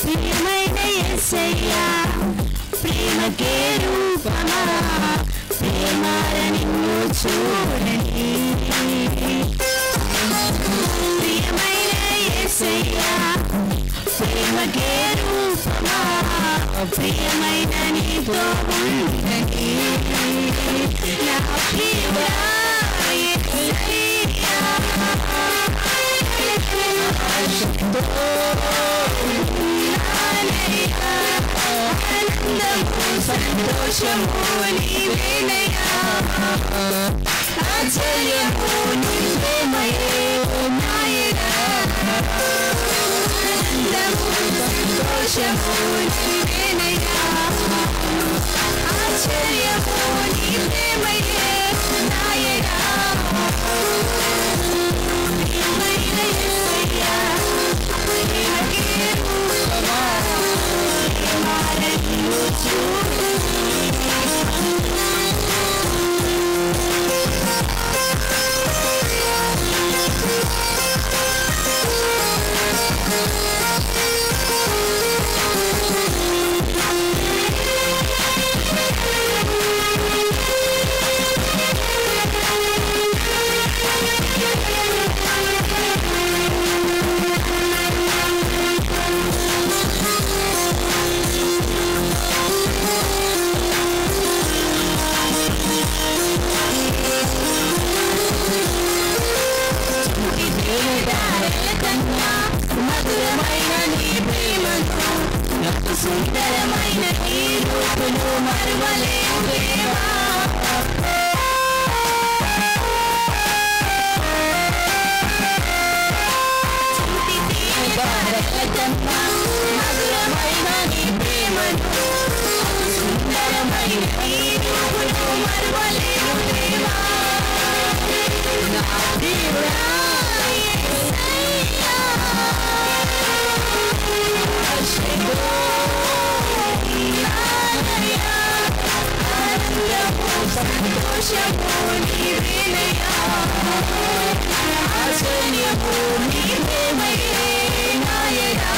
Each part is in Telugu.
ప్రియమైన యేసయ్యా ప్రేమకే రూపమా ప్రేమాల నిన్ను చూడని ప్రియమైన యేసయ్యా ప్రేమకే రూపమా ప్రియమైన నీతో ఉండని నా ప్రియుడా యేసయ్యా సంతోషము నీవేనయా ఆశ్చర్యము నీవేమయే నాయనా ఆనందము సంతోషము నీవేనయా ఆశ్చర్యము నీవేమయే నాయనా ప్రియమైన యేసయ్యా ప్రియకే రూపమా ప్రేమాలను చూడు మధురమైన నీ ప్రేమను నాకు సుందరమైన నీ రూపును మరువలేవు దేవా చుట్టి తీరి భారతమ్మ, మధురమైన నీ ప్రేమను నాకు సుందరమైన నీ రూపును మరువలేవు దేవా నా ప్రియుడా యేసయ్యా సంతోషము నీవేనయా ఆశ్చర్యము నీవేమయే నాయనా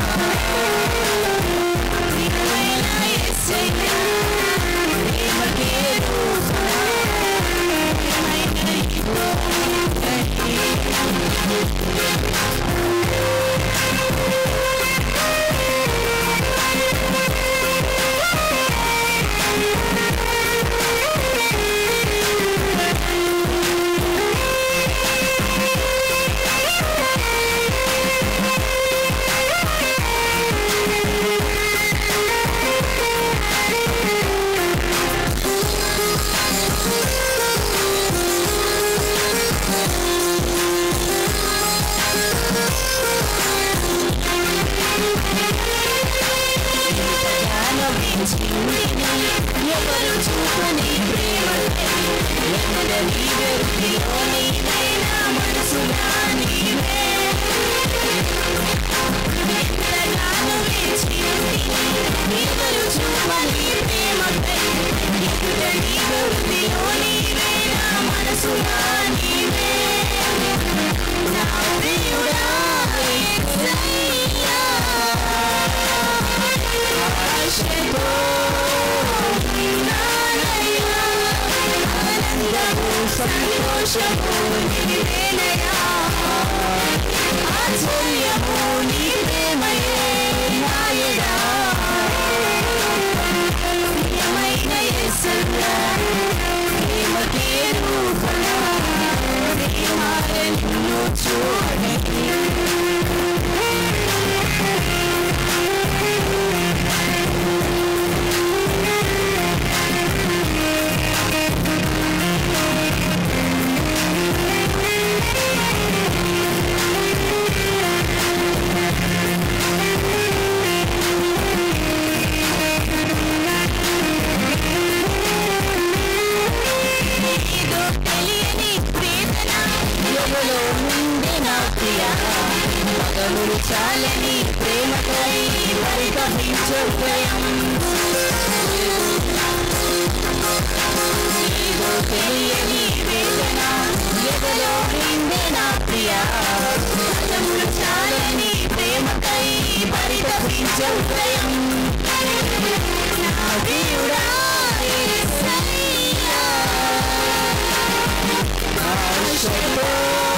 ప్రియమైన యేసయ్యా ప్రేమకే రూపమా ప్రియమైన నీతో ఎవరు చూపని ప్రేమకై ఎందరి వెలుగులో నీవైనా మనసులా నీవే ఎంతగానో వేచి ఉండి ఎవరు చూపని ప్రేమకై ఎందరి వెలుగులో నీవైనా మనసులా నీవే నా ప్రియుడా యేసయ్యా ఆశతో నానయ్యా ఆనందము సంతోషము నీవేనయా ఆశ్చర్యము నీ ప్రేమయే నాయనా ప్రియమైన యేసయ్యా ప్రేమకే రూపమా ప్రేమాలను చూడని ఏదో తెలియని వేదన ఎవలో ఉంది నా ప్రియ మగములు చాలని ప్రేమకై పరితపించు భయం ఏదో తెలియని వేదన ఎవలో ఉంది నా ప్రియ మగములు చాలని ప్రేమ ప్రేమకై పరితపించే హృదయం నా దేవుడా యేసయ్యా ఆశతో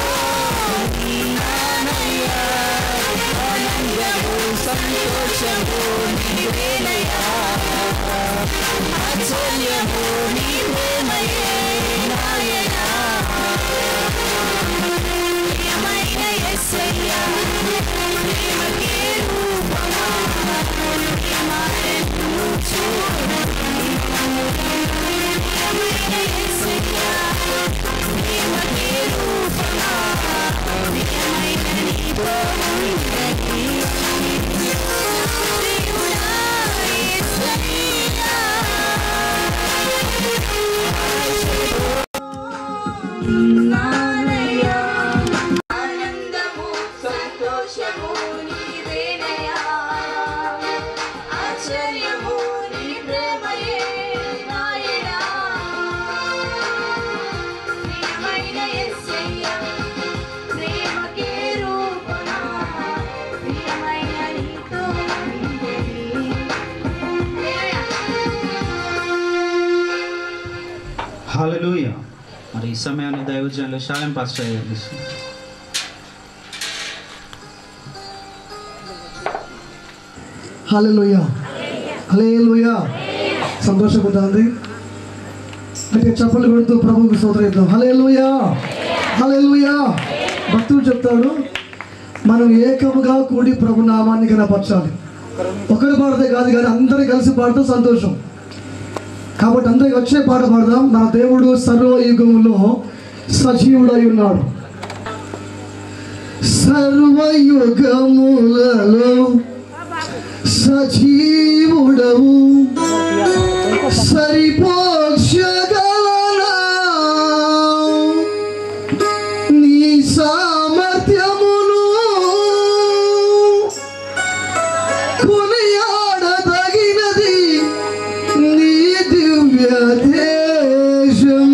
ఉన్నానయ్యా ఆనందము సంతోషము నీవేనయ్యా ఆశ్చర్యము నీ ప్రేమయే నాయనా ప్రియమైన యేసయ్యా ప్రేమకే రూపమా ప్రేమను చూడు ప్రియమైన యేసయ్యా ప్రేమకే రూపమా ప్రియమైన నీతో ఉండని దేవుడా యేసయ్యా నానయ్యా ఆనందము సంతోషము నీవేనయ్యా ఆశ్చర్యము నీ ప్రేమయే నాయనా ప్రియమైన యేసయ్యా ప్రేమకే రూపమా ప్రియమైన నీతో ఉండేది హాలూయ మరి ఈ సమయాన్ని దైవజనులు శాలం పాస్టర్ గారు హల్లెలూయ హల్లెలూయ సంతోషంగా ఉంటుంది అంటే చప్పలు కొడుతూ ప్రభువుకు స్తోత్రం హల్లెలూయ హల్లెలూయ భక్తుడు చెప్తాడు మనం ఏకముగా కూడి ప్రభు నామాన్ని కనపరచాలి ఒకరు పాడితే కాదు కానీ అందరూ కలిసి పాడుతూ సంతోషం కాబట్టి అందరికి వచ్చే పాట పాడదాం మన దేవుడు సర్వయుగములో సజీవుడై ఉన్నాడు సర్వయుగములలో సజీవుడవు సరిపోషగలనా నీ సామర్థ్యమును కొనియాడదగినది నీ దివ్య దేశం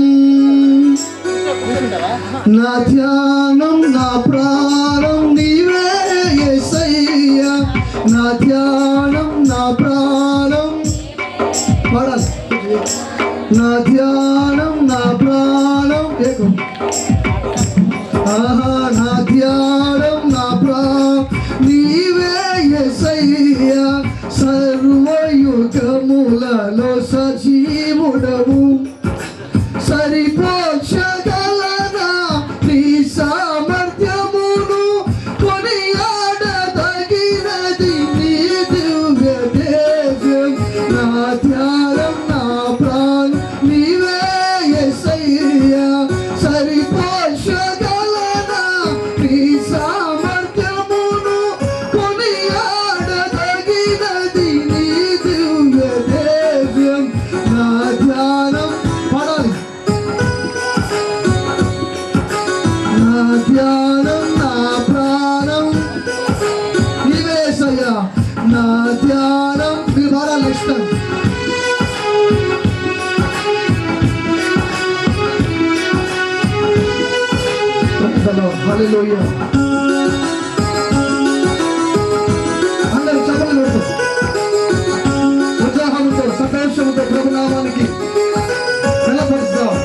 నా ధ్యానం నా ప్రాణం నీవే యేసయ్యా నా ధ్యానం నా ప్రాణం పాడాలి నా ధ్యానం నా ప్రాణం ఏకం ఆహా నా ధ్యానం నా ప్రాణం నీవే యేసయ్యా సర్వయుగములలో సజీవుడవు సరిపోషగలనా నీ సామర్థ్యమును కొనియాడదగినది నీ దివ్య దేశం నా ధ్యానం నా ప్రాణం నీవే యేసయ్యా సరిపోషగలనా నీ సామర్థ్యమును కొనియాడదగినది నీ దివ్య దేశం నా ధ్యానం పడాలి నా ధ్యానం నా ప్రాణం నివేశయ్యా నా ధ్యానం మీరు పాడాలి ఇష్టం హల్లెలూయా అందరూ చప్పట్లు కొడుతూ ఉత్సాహంతో సంతోషంతో ప్రభునామానికి నిలబరుస్తాం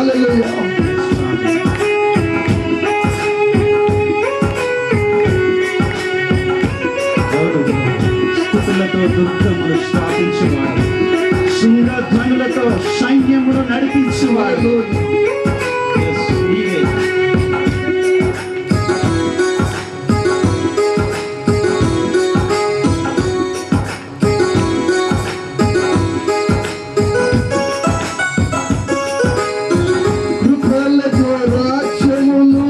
హల్లెలూయా స్థుతులతో దుఃఖములు స్థాపించువాడు శృంగధ్వనులతో సైన్యమును నడిపించువాడు Yes, నీవే. కృపలతో రాజ్యమును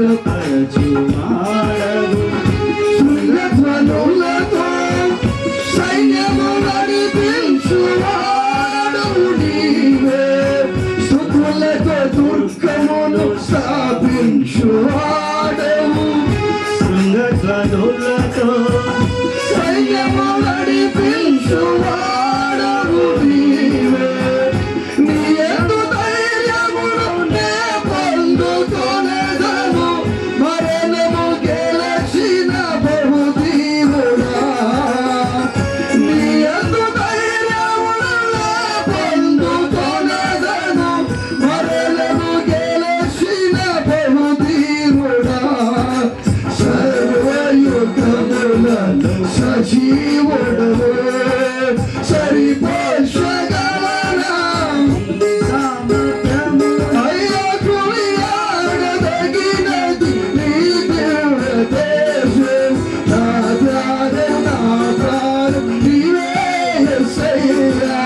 పరచువాడవు. శృంగధ్వనులతో సైన్యము నడిపించువాడు నీవే స్థుతులతో దుర్గమును స్థాపించువాడవు శృంగధ్వనులతో సైన్యము నడిపించువాడవు నీవే నీ ఎందు ధైర్యమును నే పొందుకొనెదను మరణము గెలచిన బహుధీరుడా నీ ఎందు ధైర్యమును నే పొందుకొనెదను మరణము గెలచిన బహుధీరుడా సర్వయుగములను సజీవుడవు సరిపోషగలనా అయ్యో కృపయాడదగినది నీ దివ్యదేశం. నా ప్రాణం, నా ప్రాణం నీవే యేసయ్యా.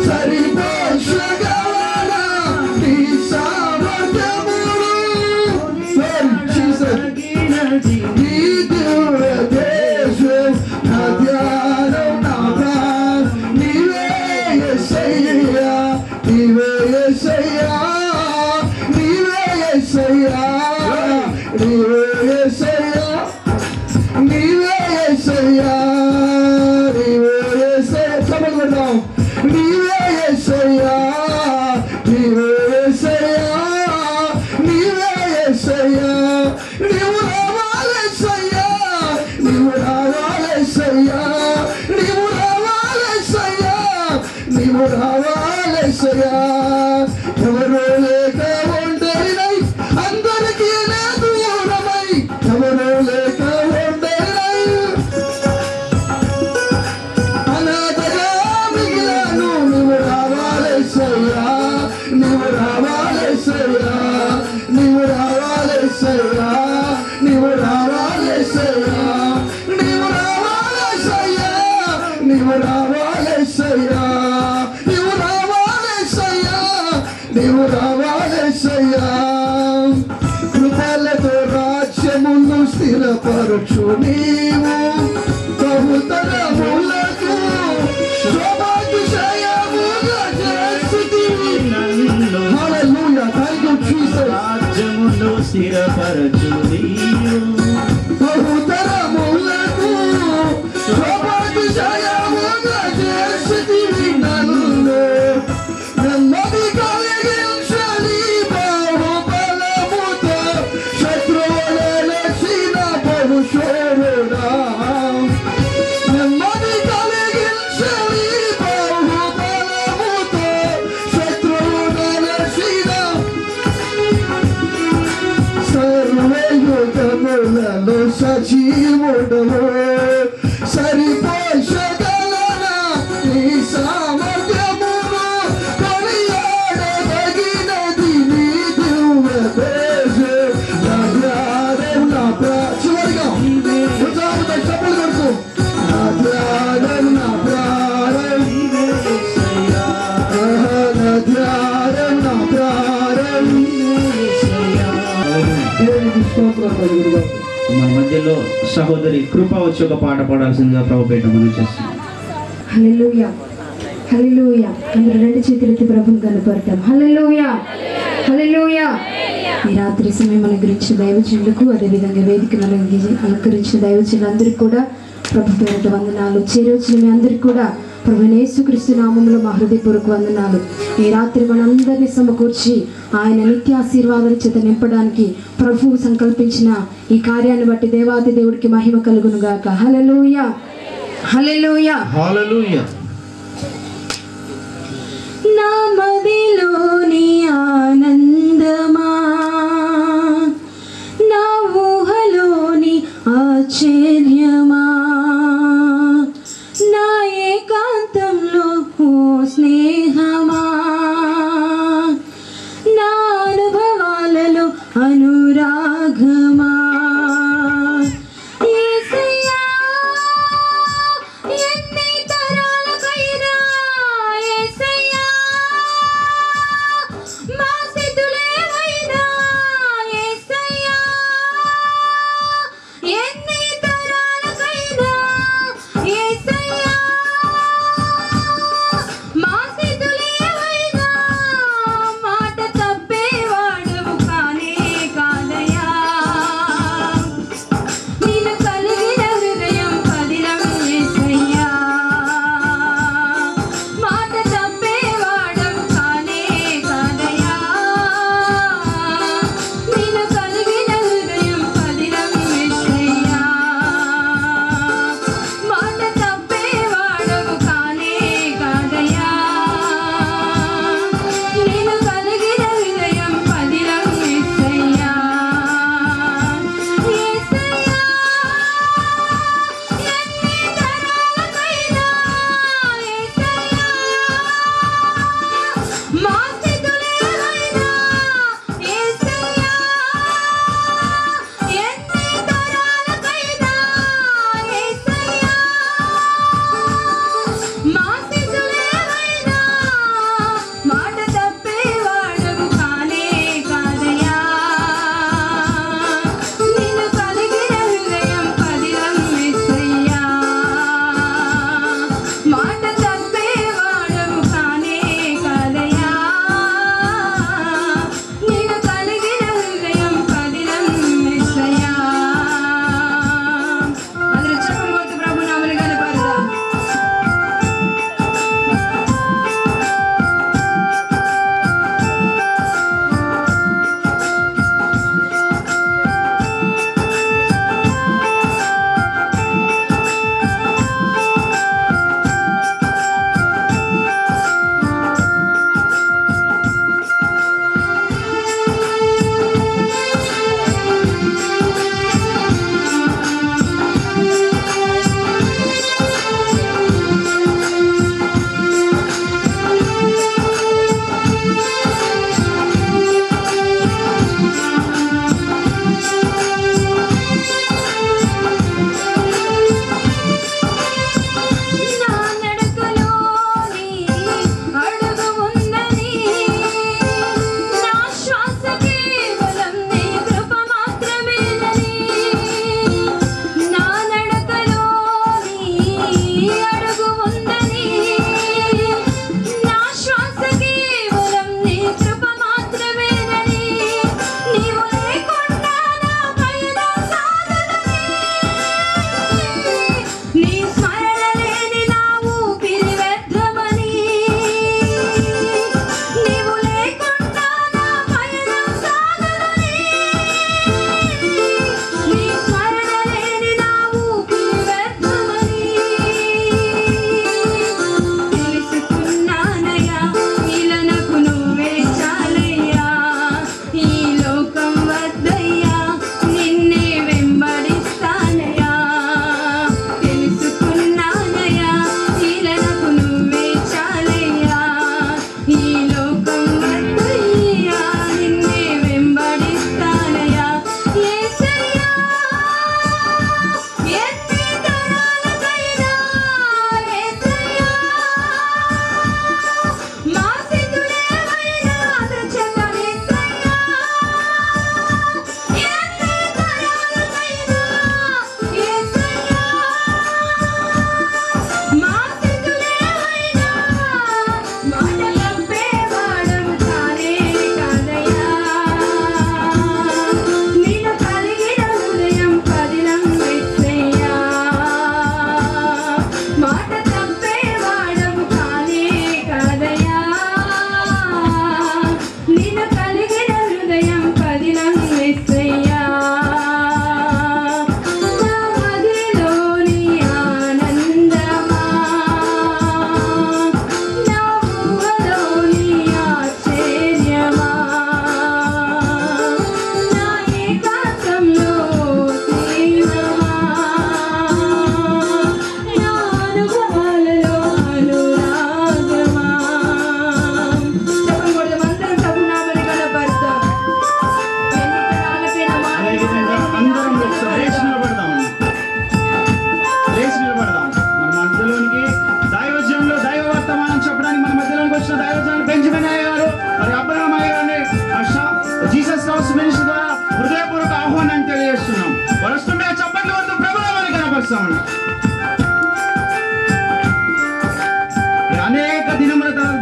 సరిపోషగలనా నీ సామర్థ్యమును. Lord Jesus. తగినది నీ దివ్యదేశం. నా ధ్యానం, నా ప్రాణం నీవే యేసయ్యా. నీవే యేసయ్యా. నీవే యేసయ్యా. నీవే యేసయ్యా. నీవే యేసయ్యా. నీవే యేసయ్యా. చప్పట్లు కొడదాం. నీవే యేసయ్యా. నీవే యేసయ్యా. నీవే యేసయ్యా. నీవు రావాలేసయ్యా. నీవు రావాలేసయ్యా. నీవు రావాలేసయ్యా. నీవు రావాలేసయ్యా. ఎవరు లేక ఒంటరినై అందరికీ నే దూరమై ఎవరు లేక ఒంటరినై అనాథగా మిగిలాను నువ్వు రావాలేసయ్యా నువ్వు రావాలేసయ్యా నువ్వు రావాలేసయ్యా నువ్వు రావాలేసయ్యా నువ్వు రావాలేసయ్యా నువ్వు రావాలేసయ్యా నువ్వు రావాలేసయ్యా నువ్వు రావాలేసయ్యా కృపలతో రాజ్యమును స్థిరపరచు నీవు బహుతరములకు శోభాతిశయముగా చేసితివి. నన్ను Hallelujah. Thank you, Jesus. రాజ్యమును స్థిరపరచు నీవు బహుతరములకు శోభాతిశయముగా చేసితివి నన్ను. నెమ్మది కలిగించని బాహుబలముతో శత్రువులెలసిన బహుశూరుడా. నెమ్మది కలిగించని బాహుబలముతో శత్రువులెలసిన సర్వయుగములలో సజీవుడవు సరిపోషగలనా నీ సామర్థ్యమును కొనియాడదగినది నీ దివ్య దేశం. నా ధ్యానం, నా ప్రా- చివరిగా ఉత్సాహంతో చప్పట్లు కొడుతూ, నా ధ్యానం, నా ప్రాణం, ఆహా, నా ధ్యానం, నా ప్రాణం, దేవునికి స్తోత్రం కలుగునుగాక. మన మధ్యలో సహోదరి కృప వచ్చి ఒక పాట పాడాల్సిందిగా ప్రభు పేట మనం చేస్తున్నాం హల్లెలూయా హల్లెలూయా అందరూ రెండు చేతులెత్తి ప్రభుని కనపడతాం హల్లెలూయా హల్లెలూయా ఈ రాత్రి సమయం అలంకరించిన దైవజనులకు అదేవిధంగా వేదికను అలంకరించి అలంకరించిన దైవజనులందరికీ కూడా ప్రభు పేరిట వందనాలు చేరవచ్చిన మీ అందరికీ కూడా ప్రభు యేసుక్రీస్తు నామములో మా హృదయపూర్వక వందనాలు ఈ రాత్రి మనందరినీ సమకూర్చి ఆయన నిత్య ఆశీర్వాదాల చేత నింపడానికి ప్రభువు సంకల్పించిన ఈ కార్యాన్ని బట్టి దేవాది దేవుడికి మహిమ కలుగును గాక హల్లెలూయా హల్లెలూయా హాలూయా నా మదిలోని ఆనంద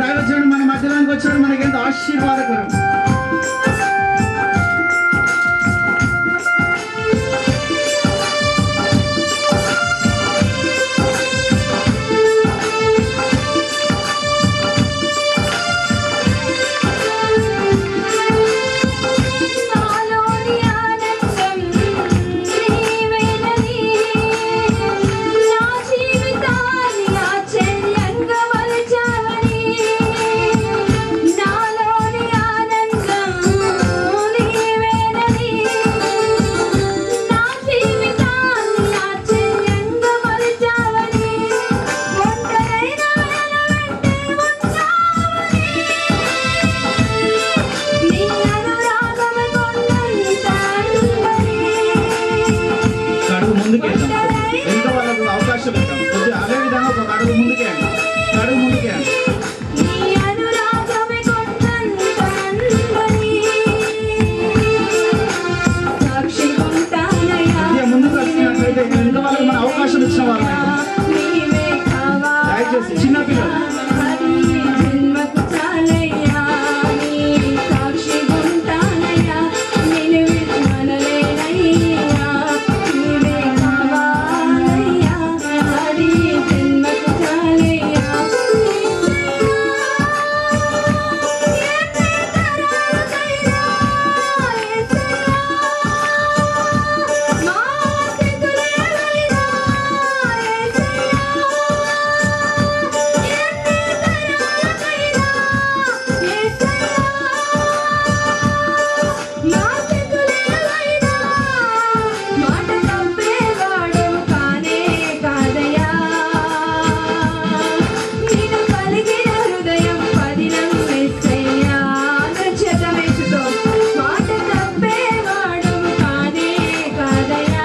దైవజనుడు మన మధ్యలోకి వచ్చాడు మనకి ఎంత ఆశీర్వాదకరం నాలోని ఆనందం నీవేనని నా జీవితాన్ని ఆశ్చర్యంగా మలచావని నాలోని ఆనందం నీవేనని నా జీవితాన్ని ఆశ్చర్యంగా మలచావని ఒంటరైన వెంటే ఉన్నావని నీ అనురాగమే కొండంత అందరి అడుగు ముందుకేద్దాం ఇంకా వాళ్ళకు అవకాశం ఇద్దాం కొద్దిగా అదే విధంగా ఒక అడుగు ముందుకేయండి అడుగు ముందుకేయండి నీ అనురాగమే కొండంత అందరి సాక్షి ఉంటానయ్యా కొద్దిగా ముందుకు వచ్చినట్లయితే ఇంకా వాళ్ళకి మన అవకాశం ఇచ్చిన వాళ్ళు నీవే కావా దయచేసి చిన్నపిల్లలు హరి జన్మకు చాలయ్యా నీ సాక్షి ఉంటానయ్యా నేను విడవలేనయ్యా నీవే కావాలయ్యా హరి జన్మకు చాలయ్యా మాట తప్పేవాడు కానే కాదయా నేను కలిగిన హృదయం పదినం మెస్సయ్యా నృత్యతమేసుతో మాట తప్పేవాడు కానే కాదయా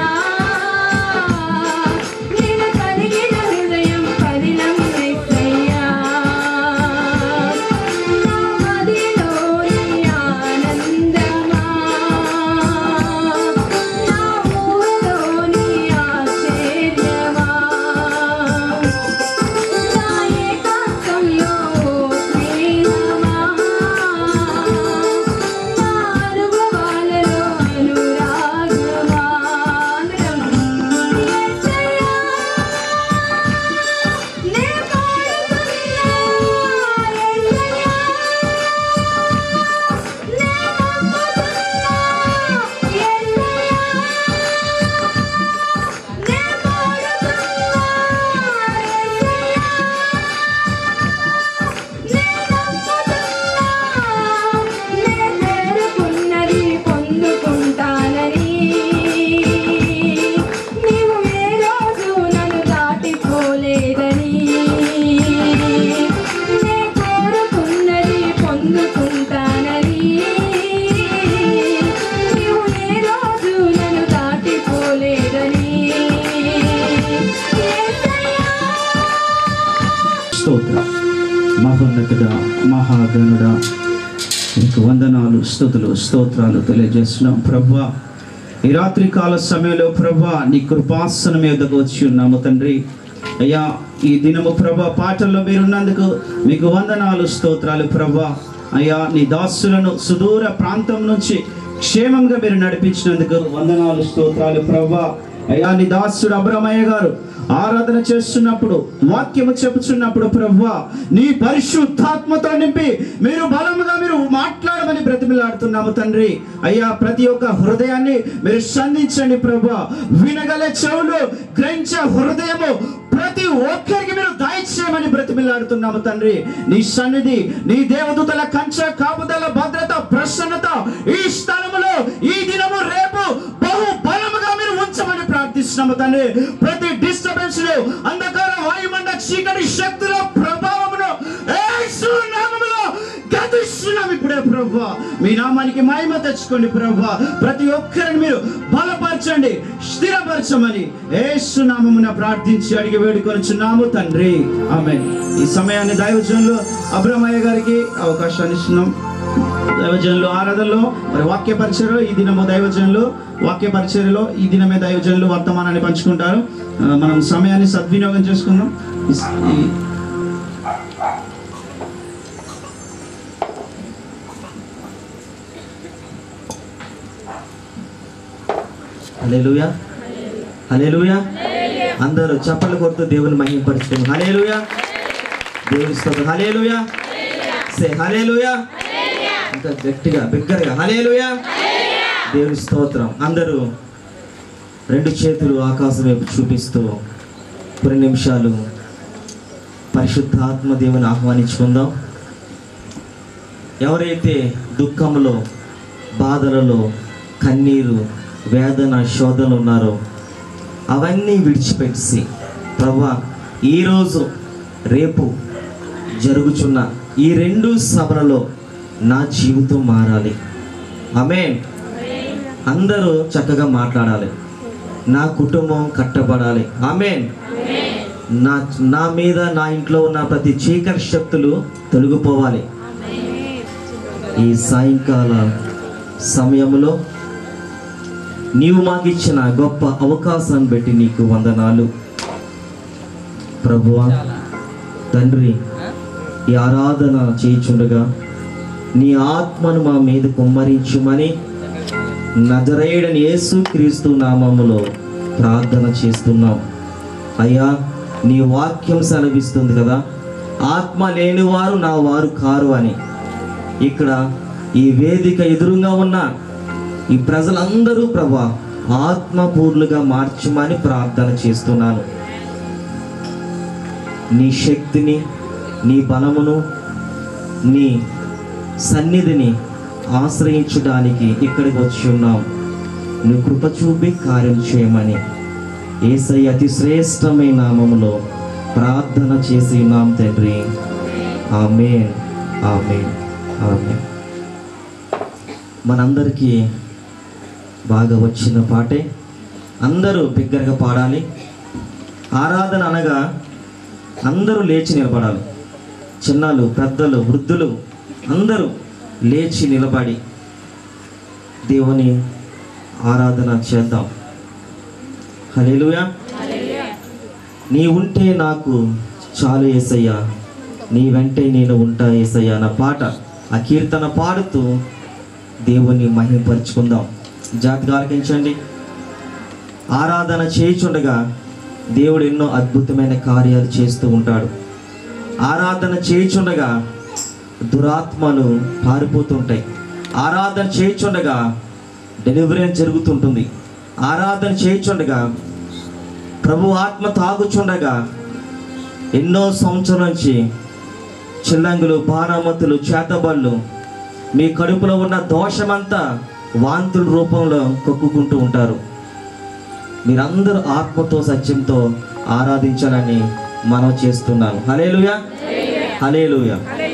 నేను కలిగిన హృదయం పదినం మెస్సయ్యా నా మదిలోని ఆనందమా నా ఊహలోని ఆశ్చర్యమా నా ఏకాంతంలో స్నేహమా నా అనుభవాలలో అనురాగమా యేసయ్యా నే పాడుతున్నా యేసయ్యా నే నమ్ముతున్నా యేసయ్యా నే పాడుతున్నా యేసయ్యా నే నమ్ముతున్నా నే చేరుకున్నది పొందుకుంటానని నీవు ఏ రోజు నన్ను దాటిపోలేదని నే కోరుకున్నది పొందుకుంటానని నీవు ఏ రోజు నన్ను దాటిపోలేదని యేసయ్యా స్తోత్ర మహోన్నతుడా మహాగణుడా నీకు వందనాలు స్థుతులు స్తోత్రాలు తెలియజేస్తున్నాం ప్రభా ఈ రాత్రి కాల సమయంలో ప్రభా నీ కృపాసనం మీదకు వచ్చి ఉన్నాము తండ్రి అయ్యా ఈ దినము ప్రభా పాటల్లో మీరున్నందుకు మీకు వందనాలు స్తోత్రాలు ప్రభా అయ్యా నీ దాసులను సుదూర ప్రాంతం నుంచి క్షేమంగా మీరు నడిపించినందుకు వందనాలు స్తోత్రాలు ప్రభా అయ్యా నీ దాసుడు అబ్రమయ్య గారు ఆరాధన చేస్తున్నప్పుడు వాక్యము చెప్పుచున్నప్పుడు ప్రవ్వా నీ పరిశుద్ధాత్మతో నింపి మీరు బలముగా మీరు మాట్లాడమని బ్రతిమిలాడుతున్నాము తండ్రి అయ్యా ప్రతి ఒక్క హృదయాన్ని మీరు సంధించండి ప్రభా వినగల చెవులు గ్రహించే హృదయము ప్రతి ఒక్కరికి మీరు దయచేయమని బ్రతిమిలాడుతున్నాము తండ్రి నీ సన్నిధి నీ దేవదూతల కంచ కాపుదల భద్రత ప్రసన్నత ఈ స్థలములో ఈ దినము రేపు బహు బలముగా మీరు ఉంచమని ప్రార్థిస్తున్నాము తండ్రి ప్రతి డిస్టర్బెన్స్ అంధకార వాయుమండ చీకటి శక్తుల ప్రభావమును యేసు నామములో గతిస్తున్నాం ఇప్పుడే ప్రభా మీ నామానికి మహిమ తెచ్చుకోండి ప్రభా ప్రతి ఒక్కరిని మీరు బలపరచండి స్థిరపరచమని యేసు నామమున ప్రార్థించి అడిగి వేడుకొనుచున్నాము తండ్రి ఆమె ఈ సమయాన్ని దైవజనులు అబ్రహ్మయ్య గారికి అవకాశాన్ని ఇస్తున్నాం దైవజనులు ఆరాధనలో మరి వాక్య పరిచయలో ఈ దినము దైవజనులు వాక్య పరిచర్యలో ఈ దినమే దైవజనులు వర్తమానాన్ని పంచుకుంటారు ఆ, మనం సమయాన్ని సద్వినియోగం చేసుకుందాం ఈ- ఈ హలేలుయా హలేలుయా అందరూ చప్పట్లు కొడుతూ దేవుని మహింపరుచుకుని హలేలుయా దేవుని స్తోత్రం హలేలుయా సే హలేలుయా ఇంకా గట్టిగా బిగ్గరగా హలేలుయా దేవుని స్తోత్రం అందరూ రెండు చేతులు ఆకాశం వైపు చూపిస్తూ కొన్ని నిమిషాలు పరిశుద్ధాత్మ దేవుని ఆహ్వానించుకుందాం ఎవరైతే దుఃఖంలో బాధలలో కన్నీరు వేదన శోధనలు ఉన్నారో అవన్నీ విడిచిపెట్టి ప్రభా ఈరోజు రేపు జరుగుచున్న ఈ రెండు సభలలో నా జీవితం మారాలి ఆమేన్ అందరూ చక్కగా మాట్లాడాలి నా కుటుంబం కట్టబడాలి ఆమేన్ నా నా మీద నా ఇంట్లో ఉన్న ప్రతి చీకటి శక్తులు తొలగిపోవాలి ఈ సాయంకాల సమయంలో నీవు మాకు ఇచ్చిన గొప్ప అవకాశాన్ని బట్టి నీకు వందనాలు ప్రభువా తండ్రి ఈ ఆరాధన చేయుచుండగా నీ ఆత్మను మా మీద కుమ్మరించుమని నజరేయుడని యేసు క్రీస్తు నామములో ప్రార్థన చేస్తున్నాం అయ్యా నీ వాక్యం సెలవిస్తుంది కదా ఆత్మ లేనివారు నా వారు కారు అని ఇక్కడ ఈ వేదిక ఎదురుగా ఉన్న ఈ ప్రజలందరూ ప్రభా ఆత్మపూర్లుగా మార్చమని ప్రార్థన చేస్తున్నాను నీ శక్తిని నీ బలమును నీ సన్నిధిని ఆశ్రయించడానికి ఇక్కడికి వచ్చి ఉన్నాం నీ కృప చూపి కార్యం చేయమని ఏసై అతి శ్రేష్టమైన నామములో ప్రార్థన చేసి ఉన్నాం తండ్రి ఆమెన్ ఆమెన్ ఆమెన్ మనందరికీ బాగా వచ్చిన పాటే అందరూ బిగ్గరగా పాడాలి ఆరాధన అనగా అందరూ లేచి నిలబడాలి చిన్నలు పెద్దలు వృద్ధులు అందరూ లేచి నిలబడి దేవుని ఆరాధన చేద్దాం హలేలుయా నీ ఉంటే నాకు చాలు ఏసయ్యా నీ వెంటే నేను ఉంటా ఏసయ్యా అన్న పాట ఆ కీర్తన పాడుతూ దేవుని మహిమపరుచుకుందాం జాతిగా ఆలకించండి ఆరాధన చేయుచుండగా దేవుడు ఎన్నో అద్భుతమైన కార్యాలు చేస్తూ ఉంటాడు ఆరాధన చేయుచుండగా దురాత్మలు పారిపోతుంటాయి ఆరాధన చేయుచుండగా డెలివరీ జరుగుతుంటుంది ఆరాధన చేయుచుండగా ప్రభు ఆత్మ తాగుచుండగా ఎన్నో సంవత్సరాల నుంచి చిల్లంగులు బాణమతులు చేతబళ్ళు మీ కడుపులో ఉన్న దోషమంతా వాంతుల రూపంలో కొక్కుకుంటూ ఉంటారు మీరందరూ ఆత్మతో సత్యంతో ఆరాధించాలని మనం చేస్తున్నాను హలేలుయా హలేలుయా